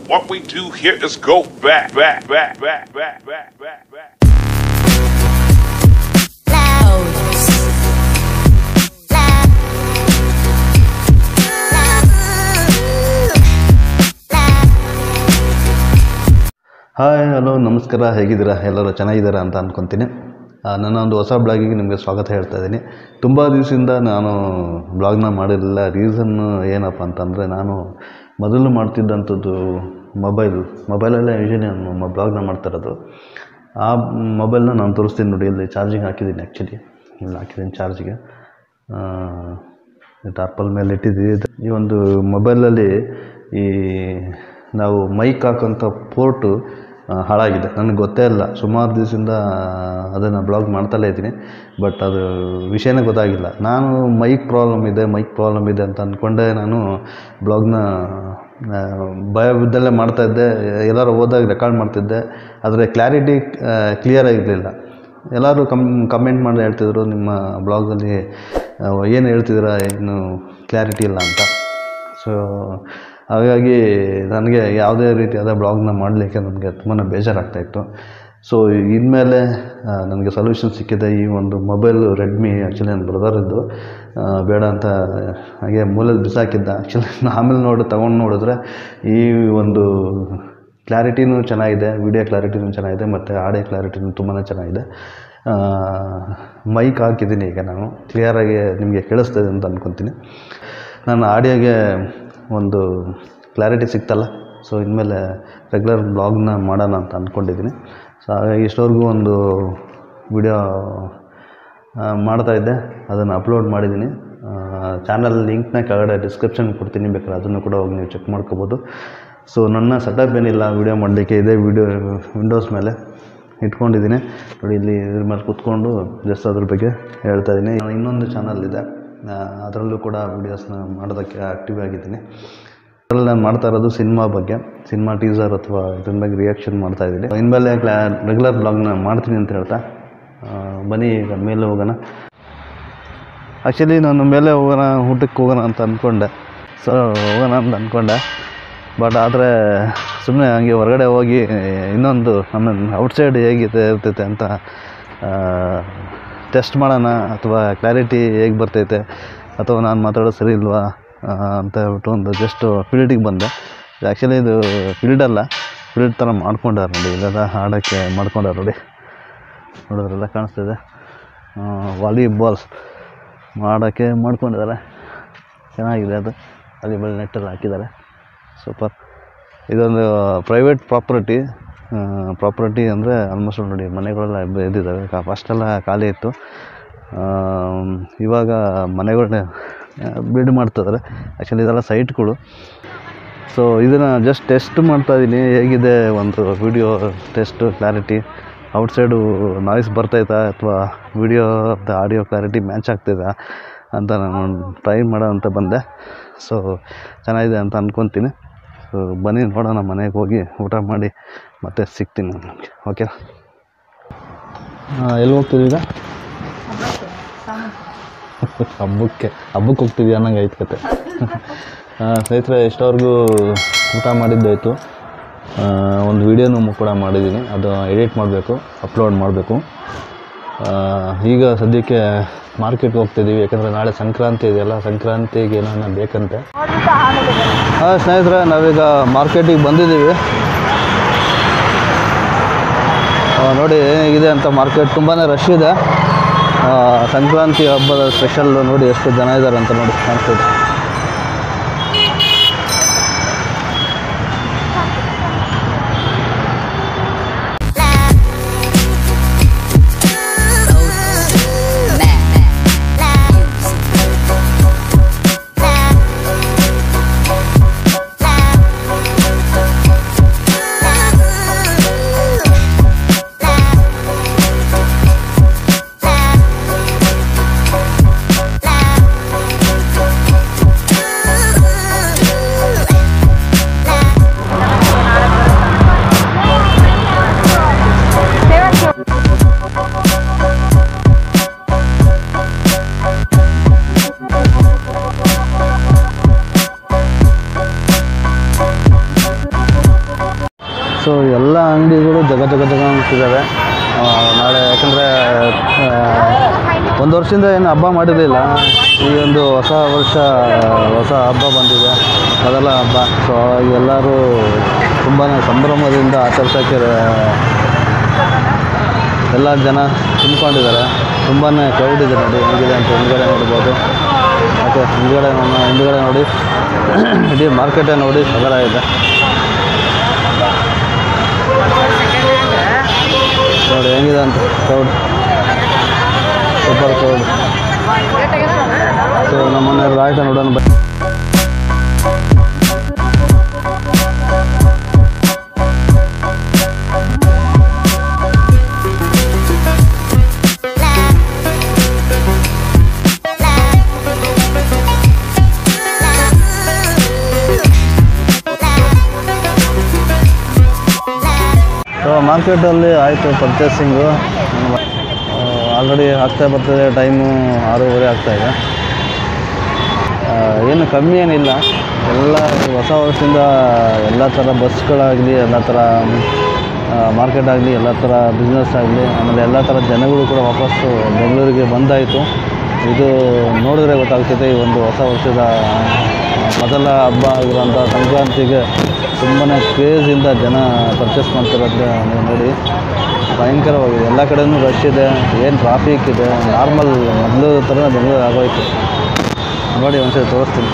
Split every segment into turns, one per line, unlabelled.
What we do here is go back, back, back, back, back, back, back, back.
Hi hello ನಮಸ್ಕಾರ ಹೇಗಿದ್ದೀರಾ ಎಲ್ಲರೂ ಚೆನ್ನಾಗಿದ್ದೀರಾ ಅಂತ ಅಂದ್ಕೊತೀನಿ ಆ, ನನ್ನ ಒಂದು ಹೊಸ ಬ್ಲಾಗಿಗೆ ನಿಮಗೆ ಸ್ವಾಗತ ಹೇಳ್ತಾ ಇದ್ದೀನಿ ತುಂಬ ದಿವಸದಿಂದ ನಾನು ಬ್ಲಾಗ್ನ ಮಾಡಿರಲಿಲ್ಲ ರೀಸನ್ನು ಏನಪ್ಪ ಅಂತಂದರೆ ನಾನು ಮೊದಲು ಮಾಡ್ತಿದ್ದಂಥದ್ದು ಮೊಬೈಲ್ ಮೊಬೈಲಲ್ಲೇ ಯೂಶಲಿ ನಾನು ಬ್ಲಾಗ್ನ ಮಾಡ್ತಾ ಇರೋದು ಆ ಮೊಬೈಲ್ನ ನಾನು ತೋರಿಸ್ತೀನಿ ನೋಡಿ ಇಲ್ಲಿ ಚಾರ್ಜಿಂಗ್ ಹಾಕಿದ್ದೀನಿ ಆ್ಯಕ್ಚುಲಿ ಇಲ್ಲಿ ಹಾಕಿದ್ದೀನಿ ಚಾರ್ಜಿಗೆ ಟಾರ್ಪಲ್ ಮೇಲೆ ಇಟ್ಟಿದ್ದೀವಿ ಈ ಒಂದು ಮೊಬೈಲಲ್ಲಿ ಈ ನಾವು ಮೈಕ್ ಹಾಕೋಂಥ ಪೋರ್ಟು ಆ, ಹಾಳಾಗಿದೆ ನನಗೆ ಗೊತ್ತೇ ಇಲ್ಲ ಸುಮಾರು ದಿವಸದಿಂದ ಅದನ್ನು ಬ್ಲಾಗ್ ಮಾಡ್ತಲೇ ಇದ್ದೀನಿ ಬಟ್ ಅದು ವಿಷಯನೇ ಗೊತ್ತಾಗಿಲ್ಲ ನಾನು ಮೈಕ್ ಪ್ರಾಬ್ಲಮ್ ಇದೆ ಮೈಕ್ ಪ್ರಾಬ್ಲಮ್ ಇದೆ ಅಂತ ಅಂದ್ಕೊಂಡೆ ನಾನು ಬ್ಲಾಗ್ನ ಆ, ಭಯ ಬಿದ್ದಲ್ಲೇ ಮಾಡ್ತಾಯಿದ್ದೆ ಎಲ್ಲರೂ ಹೋದಾಗ ರೆಕಾರ್ಡ್ ಮಾಡ್ತಿದ್ದೆ ಆದರೆ ಕ್ಲಾರಿಟಿ ಕ್ಲಿಯರ್ ಆಗಿರಲಿಲ್ಲ ಎಲ್ಲರೂ ಕಮ್ ಕಮೆಂಟ್ ಮಾಡಿ ಹೇಳ್ತಿದ್ರು ನಿಮ್ಮ ಬ್ಲಾಗಲ್ಲಿ ಏನು ಹೇಳ್ತಿದ್ದೀರಾ ಏನು ಕ್ಲಾರಿಟಿ ಇಲ್ಲ ಅಂತ ಸೊ ಹಾಗಾಗಿ ನನಗೆ ಯಾವುದೇ ರೀತಿಯಾದ ಬ್ಲಾಗ್ನ ಮಾಡಲಿಕ್ಕೆ ನನಗೆ ತುಂಬಾ ಬೇಜಾರಾಗ್ತಾಯಿತ್ತು ಸೊ ಇನ್ಮೇಲೆ ಆ, ನನಗೆ ಸೊಲ್ಯೂಷನ್ ಸಿಕ್ಕಿದೆ ಈ ಒಂದು ಮೊಬೈಲ್ ರೆಡ್ಮಿ ಆ್ಯಕ್ಚುಲಿ ನನ್ನ ಬ್ರದರದ್ದು ಬೇಡ ಅಂತ ಹಾಗೆ ಮೂಲೆಯಲ್ಲಿ ಬಿಸಾಕಿದ್ದ ಆ್ಯಕ್ಚುಲಿ ಆಮೇಲೆ ನೋಡಿ ತೊಗೊಂಡು ನೋಡಿದ್ರೆ ಈ ಒಂದು ಕ್ಲಾರಿಟಿನೂ ಚೆನ್ನಾಗಿದೆ ವಿಡಿಯೋ ಕ್ಲಾರಿಟಿನೂ ಚೆನ್ನಾಗಿದೆ ಮತ್ತು ಆಡಿಯೋ ಕ್ಲಾರಿಟಿನೂ ತುಂಬಾ ಚೆನ್ನಾಗಿದೆ ಮೈಕ್ ಹಾಕಿದ್ದೀನಿ ಈಗ ನಾನು ಕ್ಲಿಯರಾಗಿ ನಿಮಗೆ ಕೇಳಿಸ್ತದೆ ಅಂತ ಅಂದ್ಕೊತೀನಿ ನಾನು ಆಡಿಯೋಗೆ ಒಂದು ಕ್ಲಾರಿಟಿ ಸಿಕ್ತಲ್ಲ ಸೊ ಇನ್ಮೇಲೆ ರೆಗ್ಯುಲರ್ ಬ್ಲಾಗ್ನ ಮಾಡೋಣ ಅಂತ ಅಂದ್ಕೊಂಡಿದ್ದೀನಿ ಸೊ ಹಾಗಾಗಿ ಇಷ್ಟವರೆಗೂ ಒಂದು ವಿಡಿಯೋ ಮಾಡ್ತಾಯಿದ್ದೆ ಅದನ್ನು ಅಪ್ಲೋಡ್ ಮಾಡಿದ್ದೀನಿ ಚಾನಲ್ ಲಿಂಕ್ನ ಕೆಳಗಡೆ ಡಿಸ್ಕ್ರಿಪ್ಷನ್ ಕೊಡ್ತೀನಿ ಬೇಕಾದ್ರೆ ಅದನ್ನು ಕೂಡ ಹೋಗಿ ನೀವು ಚೆಕ್ ಮಾಡ್ಕೋಬೋದು ಸೊ ನನ್ನ ಸೆಟಪ್ ಏನಿಲ್ಲ ವಿಡಿಯೋ ಮಾಡಲಿಕ್ಕೆ ಇದೇ ವಿಡಿಯೋ ವಿಂಡೋಸ್ ಮೇಲೆ ಇಟ್ಕೊಂಡಿದ್ದೀನಿ ನೋಡಿ ಇಲ್ಲಿ ಇದ್ರ ಮೇಲೆ ಕೂತ್ಕೊಂಡು ಜಸ್ಟ್ ಅದ್ರ ಬಗ್ಗೆ ಹೇಳ್ತಾ ಇದ್ದೀನಿ ಇನ್ನೊಂದು ಚಾನಲ್ ಇದೆ ಆ, ಅದರಲ್ಲೂ ಕೂಡ ವೀಡಿಯೋಸ್ನ ಮಾಡೋದಕ್ಕೆ ಆ್ಯಕ್ಟಿವ್ ಆಗಿದ್ದೀನಿ ಅದರಲ್ಲಿ ನಾನು ಮಾಡ್ತಾ ಇರೋದು ಸಿನಿಮಾ ಬಗ್ಗೆ ಸಿನಿಮಾ ಟೀಸರ್ ಅಥವಾ ಇದ್ರ ಬಗ್ಗೆ ರಿಯಾಕ್ಷನ್ ಮಾಡ್ತಾ ಇದ್ದೀನಿ ಇನ್ಮೇಲೆ ಕ್ಲಾ ರೆಗ್ಯುಲರ್ ಬ್ಲಾಗ್ನ ಮಾಡ್ತೀನಿ ಅಂತ ಹೇಳ್ತಾ ಆ, ಬನ್ನಿ ಈಗ ಮೇಲೆ ಹೋಗೋಣ ಆ್ಯಕ್ಚುಲಿ ನಾನು ಮೇಲೆ ಹೋಗೋಣ ಊಟಕ್ಕೆ ಹೋಗೋಣ ಅಂತ ಅಂದ್ಕೊಂಡೆ ಸೊ ಹೋಗೋಣ ಅಂತ ಅಂದ್ಕೊಂಡೆ ಬಟ್ ಆದರೆ ಸುಮ್ಮನೆ ಹಂಗೆ ಹೊರಗಡೆ ಹೋಗಿ ಇನ್ನೊಂದು ನಮ್ಮ ಔಟ್ಸೈಡ್ ಹೇಗಿದೆ ಇರ್ತೈತೆ ಅಂತ ಟೆಸ್ಟ್ ಮಾಡೋಣ ಅಥವಾ ಕ್ಲಾರಿಟಿ ಹೇಗೆ ಬರ್ತೈತೆ ಅಥವಾ ನಾನು ಮಾತಾಡೋದು ಸರಿ ಇಲ್ವಾ ಆ, ಅಂತ ಹೇಳ್ಬಿಟ್ಟು ಒಂದು ಜಸ್ಟ್ ಫೀಲ್ಡಿಗೆ ಬಂದೆ ಆ್ಯಕ್ಚುಲಿ ಇದು ಫೀಲ್ಡ್ ಅಲ್ಲ ಫೀಲ್ಡ್ ಥರ ಮಾಡ್ಕೊಂಡಾರ ನೋಡಿ ಇಲ್ಲೆಲ್ಲ ಆಡೋಕ್ಕೆ ಮಾಡ್ಕೊಂಡಾರ ನೋಡಿ ನೋಡಿದ್ರೆಲ್ಲ ಕಾಣಿಸ್ತಿದೆ ವಾಲಿಬಾಲ್ಸ್ ಮಾಡೋಕ್ಕೆ ಮಾಡ್ಕೊಂಡಿದ್ದಾರೆ ಚೆನ್ನಾಗಿದೆ ಅದು ವಾಲಿಬಾಲ್ ನೆಟ್ಟಲ್ಲಿ ಹಾಕಿದ್ದಾರೆ ಸೂಪರ್ ಇದೊಂದು ಪ್ರೈವೇಟ್ ಪ್ರಾಪರ್ಟಿ ಪ್ರಾಪರ್ಟಿ ಅಂದರೆ ಆಲ್ಮೋಸ್ಟ್ ನೋಡಿ ಮನೆಗಳೆಲ್ಲ ಇಬ್ಬ- ಇದ್ದಿದ್ದಾವೆ ಕಾ ಫಸ್ಟೆಲ್ಲ ಖಾಲಿ ಇತ್ತು ಆಮ್, ಇವಾಗ ಮನೆಗಳನ್ನ ಬಿಲ್ಡ್ ಮಾಡ್ತಿದ್ದಾರೆ ಆ್ಯಕ್ಚುಲಿ ಇದೆಲ್ಲ ಸೈಟ್ಗಳು ಸೊ ಇದನ್ನು ಜಸ್ಟ್ ಟೆಸ್ಟ್ ಮಾಡ್ತಾಯಿದ್ದೀನಿ ಹೇಗಿದೆ ಒಂದು video test clarity outside noise ಬರ್ತೈತಾ ಅಥವಾ ವಿಡಿಯೋ ಮತ್ತು ಆಡಿಯೋ ಕ್ಲಾರಿಟಿ ಮ್ಯಾಚ್ ಆಗ್ತೈತಾ ಅಂತ ನಾನು ಟ್ರೈ ಮಾಡೋ ಅಂತ ಬಂದೆ ಸೊ ಚೆನ್ನಾಗಿದೆ ಅಂತ ಅಂದ್ಕೊತೀನಿ ಸೊ ಬನ್ನಿ ನೋಡೋಣ ಮನೆಗೆ ಹೋಗಿ ಊಟ ಮಾಡಿ ಮತ್ತೆ ಸಿಗ್ತೀನಿ ನಾನು ನಿಮಗೆ ಓಕೆ ಎಲ್ಲಿ ಹೋಗ್ತೀವಿ ಈಗ ಹಬ್ಬಕ್ಕೆ ಹಬ್ಬಕ್ಕೆ ಹೋಗ್ತೀವಿ ಅನ್ನಂಗೆ ಐತೆ ಕತೆ ಆ, ಸ್ನೇಹಿತರೆ ಎಷ್ಟೋವರೆಗೂ ಊಟ ಮಾಡಿದ್ದಾಯಿತು ಒಂದು ವೀಡಿಯೋನು ಕೂಡ ಮಾಡಿದ್ದೀನಿ ಅದು ಎಡಿಟ್ ಮಾಡಬೇಕು ಅಪ್ಲೋಡ್ ಮಾಡಬೇಕು ಈಗ ಸದ್ಯಕ್ಕೆ ಮಾರ್ಕೆಟ್ಗೆ ಹೋಗ್ತಿದ್ದೀವಿ ಯಾಕಂದರೆ ನಾಳೆ ಸಂಕ್ರಾಂತಿ ಇದೆಯಲ್ಲ ಸಂಕ್ರಾಂತಿಗೆ ಏನಾನ ಬೇಕಂತೆ ಹಾಂ ಸ್ನೇಹಿತರೆ ನಾವೀಗ ಮಾರ್ಕೆಟಿಗೆ ಬಂದಿದ್ದೀವಿ ಆ, ನೋಡಿ ಹೇಗಿದೆ ಅಂತ ಮಾರ್ಕೆಟ್ ತುಂಬಾ ರಶ್ ಇದೆ ಆ, ಸಂಕ್ರಾಂತಿ ಹಬ್ಬದ ಸ್ಪೆಷಲ್ ನೋಡಿ ಎಷ್ಟು ಜನ ಇದ್ದಾರೆ ಅಂತ ನೋಡಿ ಕಾಣಿಸ್ತಿದೆ
La
ಸೊ ಎಲ್ಲ ಅಂಗಡಿಗಳು ಜಗ ಜಗ ಜಗ ಅಂತಿದ್ದಾವೆ ಆ, ನಾಳೆ ಯಾಕಂದರೆ ಒಂದು ವರ್ಷದಿಂದ ಏನು ಹಬ್ಬ ಮಾಡಿರಲಿಲ್ಲ ಈ ಒಂದು ಹೊಸ ವರ್ಷ ಹೊಸ ಹಬ್ಬ ಬಂದಿದೆ ಮೊದಲ ಹಬ್ಬ ಸೊ ಎಲ್ಲರೂ ತುಂಬಾ ಸಂಭ್ರಮದಿಂದ ಆಚರಿಸೋಕ್ಕೆ ಎಲ್ಲ ಜನ ತುಂಬಿಕೊಂಡಿದ್ದಾರೆ ತುಂಬಾ ಕ್ರೌಡ್ ಇದೆ ನೋಡಿ ಹೇಗಿದೆ ಅಂತ ಹಿಂದ್ಗಡೆ ನೋಡ್ಬೋದು ಮತ್ತು ಹಿಂದ್ಗಡೆ ನಮ್ಮ ಹಿಂದ್ಗಡೆ ನೋಡಿ ಇಡೀ ಮಾರ್ಕೆಟೇ ನೋಡಿ ಸಗರ ಇದೆ ನೋಡಿ ಹೆಂಗಿದೆ ಅಂತ ಕ್ರೌಡ್ ಸೂಪರ್ ಕ್ರೌಡ್ ಸೊ ನಮ್ಮನೆಯವ್ರದ್ದು ಆಯ್ತಾ ನೋಡೋಣ ಬನ್ನಿ ಸೊ ಮಾರ್ಕೆಟಲ್ಲಿ ಆಯಿತು ಪರ್ಚೇಸಿಂಗು ಆಲ್ರೆಡಿ ಆಗ್ತಾ ಬರ್ತದೆ ಟೈಮು ಆರೂವರೆ ಆಗ್ತಾಯಿದೆ ಏನು ಕಮ್ಮಿ ಏನಿಲ್ಲ ಎಲ್ಲ ಹೊಸ ವರ್ಷದಿಂದ ಎಲ್ಲ ಥರ ಬಸ್ಗಳಾಗಲಿ ಎಲ್ಲ ಥರ ಮಾರ್ಕೆಟ್ ಆಗಲಿ ಎಲ್ಲ ಥರ ಬಿಸ್ನೆಸ್ ಆಗಲಿ ಆಮೇಲೆ ಎಲ್ಲ ಥರ ಜನಗಳು ಕೂಡ ವಾಪಸ್ಸು ಬೆಂಗಳೂರಿಗೆ ಬಂದಾಯಿತು ಇದು ನೋಡಿದ್ರೆ ಗೊತ್ತಾಗ್ತಿದೆ ಈ ಒಂದು ಹೊಸ ವರ್ಷದ ಮೊದಲ ಹಬ್ಬ ಆಗಿರೋಂಥ ಸಂಕ್ರಾಂತಿಗೆ ತುಂಬಾ ಕ್ರೇಜಿಂದ ಜನ ಪರ್ಚೇಸ್ ಮಾಡ್ತಿರೋದ್ರೆ ನೀವು ನೋಡಿ ಭಯಂಕರವಾಗಿದೆ ಎಲ್ಲ ಕಡೆನೂ ರಶ್ ಇದೆ ಏನು ಟ್ರಾಫಿಕ್ ಇದೆ ನಾರ್ಮಲ್ ಮೊದಲು ಥರ ಬೆಂಗಳೂರು ಆಗೋಯ್ತು ನೋಡಿ ಒಂದ್ಸರಿ ತೋರಿಸ್ತೀನಿ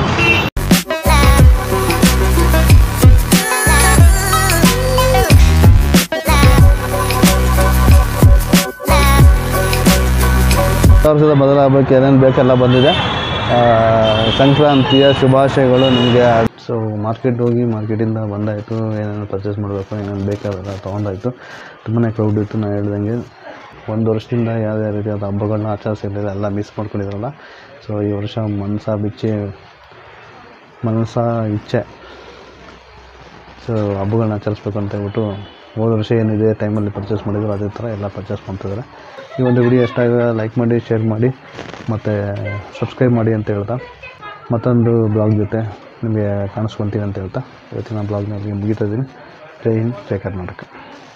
ಹೊಸ ವರ್ಷದ ಮೊದಲ ಹಬ್ಬಕ್ಕೆ ಏನೇನು ಬೇಕೆಲ್ಲ ಬಂದಿದೆ ಆ, ಸಂಕ್ರಾಂತಿಯ ಶುಭಾಶಯಗಳು ನಿಮಗೆ ಸೊ ಮಾರ್ಕೆಟ್ ಹೋಗಿ ಮಾರ್ಕೆಟಿಂದ ಬಂದಾಯಿತು ಏನೇನು ಪರ್ಚೇಸ್ ಮಾಡಬೇಕು ಏನೇನು ಬೇಕಾದೆಲ್ಲ ತೊಗೊಂಡಾಯಿತು ತುಂಬಾ ಕ್ರೌಡ್ ಇತ್ತು ನಾನು ಹೇಳ್ದಂಗೆ ಒಂದು ವರ್ಷದಿಂದ ಯಾವುದೇ ರೀತಿಯಾದ ಹಬ್ಬಗಳನ್ನ ಆಚರಿಸಿರಲಿಲ್ಲ ಎಲ್ಲ ಮಿಸ್ ಮಾಡ್ಕೊಂಡಿದ್ರಲ್ಲ ಸೊ ಈ ವರ್ಷ ಮನಸ ಬಿಚ್ಚಿ ಮನಸ ಇಚ್ಛೆ ಸೊ ಹಬ್ಬಗಳನ್ನ ಆಚರಿಸ್ಬೇಕು ಅಂತ ಹೇಳ್ಬಿಟ್ಟು ಹೋದ ವರ್ಷ ಏನಿದೆ ಟೈಮಲ್ಲಿ ಪರ್ಚೇಸ್ ಮಾಡಿದ್ರು ಅದೇ ಥರ ಎಲ್ಲ ಪರ್ಚೇಸ್ ಮಾಡ್ತಿದ್ದಾರೆ ಈ ಒಂದು ವಿಡಿಯೋ ಇಷ್ಟ ಆಗಿದೆ ಲೈಕ್ ಮಾಡಿ ಶೇರ್ ಮಾಡಿ ಮತ್ತು ಸಬ್ಸ್ಕ್ರೈಬ್ ಮಾಡಿ ಅಂತ ಹೇಳ್ತಾ ಮತ್ತೊಂದು ಬ್ಲಾಗ್ ಜೊತೆ ನಿಮಗೆ ಕಾಣಿಸ್ಕೊತೀನಿ ಅಂತ ಹೇಳ್ತಾ ಇವತ್ತಿನ ಬ್ಲಾಗ್ನಲ್ಲಿ ಮುಗಿತಾ ಇದ್ದೀನಿ ಜೈ ಹಿಂದ್ ಜೈ ಕರ್ನಾಟಕ